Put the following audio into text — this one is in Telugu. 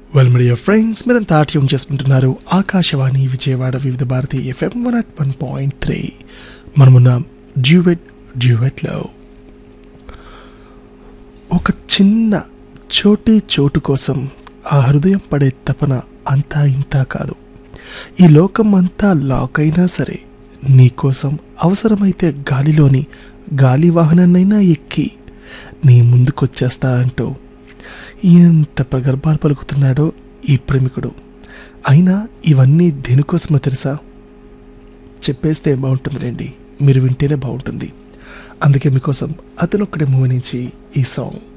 వెల్ మీడియా ఫ్రెండ్స్ మీరంతా ఆట్యం చేసుకుంటున్నారు Akashvani Vijayawada Vividh Bharati FM one at one point three మనమున్నాం డ్యూవెట్ డ్యూవెట్లో ఒక చిన్న చోటి చోటు కోసం ఆ హృదయం పడే తపన అంతా ఇంతా కాదు ఈ లోకం అంతా లాక్ అయినా సరే నీకోసం అవసరమైతే గాలిలోని గాలి వాహనాన్నైనా ఎక్కి నీ ముందుకొచ్చేస్తా అంటూ ఎంత ప్రగల్భాలు పలుకుతున్నాడో ఈ ప్రేమికుడు అయినా ఇవన్నీ దేనికోసమో తెలుసా చెప్పేస్తే బాగుంటుందిలేండి మీరు వింటేనే బాగుంటుంది అందుకే మీకోసం అతనొక్కడే మూవీ నుంచి ఈ సాంగ్